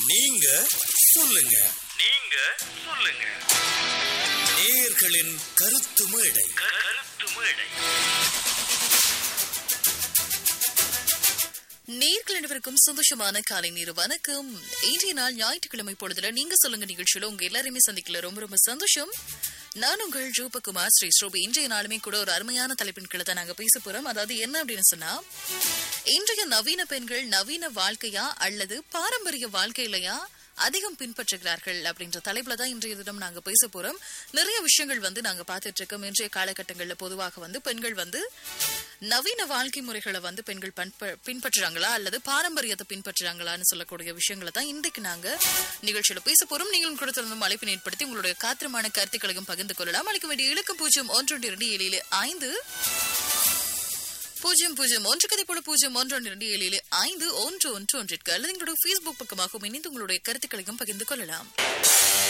நீங்க சொல்லுங்க நீங்க சொல்லுங்க நேயர்களின் கருத்து மேடை க- கருத்து மேடை நேர்கள் அனைவருக்கும் சந்தோஷமான காலை நேர வணக்கம் இன்றைய நாள் ஞாயிற்றுக்கிழமை பொழுதுல நீங்க சொல்லுங்க நிகழ்ச்சியில உங்க எல்லாரையுமே சந்திக்கல ரொம்ப ரொம்ப சந்தோஷம் நான் உங்கள் ரூபகுமார் ஸ்ரீ ஸ்ரோபி இன்றைய நாளுமே கூட ஒரு அருமையான தலைப்பின் கீழே தான் நாங்க பேச போறோம் அதாவது என்ன அப்படின்னு சொன்னா இன்றைய நவீன பெண்கள் நவீன வாழ்க்கையா அல்லது பாரம்பரிய வாழ்க்கையிலையா அதிகம் பின்பற்றுகிறார்கள் அப்படின்ற தலைப்புல தான் இன்றைய தினம் நாங்க பேச போறோம் நிறைய விஷயங்கள் வந்து நாங்க பார்த்துட்டு இருக்கோம் இன்றைய காலகட்டங்கள்ல பொதுவாக வந்து பெண்கள் வந்து நவீன வாழ்க்கை முறைகளை வந்து பெண்கள் பண்ப- பின்பற்றுறாங்களா அல்லது பாரம்பரியத்தை பின்பற்றுறாங்களான்னு சொல்லக்கூடிய விஷயங்களை தான் இன்றைக்கு நாங்க நிகழ்ச்சியில பேச போறோம் நீங்களும் கூட தொடர்ந்து அழைப்பினை ஏற்படுத்தி உங்களுடைய காத்திரமான கருத்துக்களையும் பகிர்ந்து கொள்ளலாம் அளிக்க வேண்டிய இலக்கம் பூஜ்ஜியம் ஒன்று இரண்டு ஏழு ஏழு ஐந்து பூஜ்ஜியம் பூஜ்ஜியம் ஒன்று கதை போல பூஜ்ஜியம் ஒன்று ஒன்று இரண்டு ஏழு ஏழு ஐந்து ஒன்று ஒன்று ஒன்றிற்கு அல்லது எங்களுடைய ஃபேஸ்புக் பக்கமாகவும் இணைந்து உங்களுடைய கருத்துக்களையும் பகிர்ந்து கொள்ளலாம்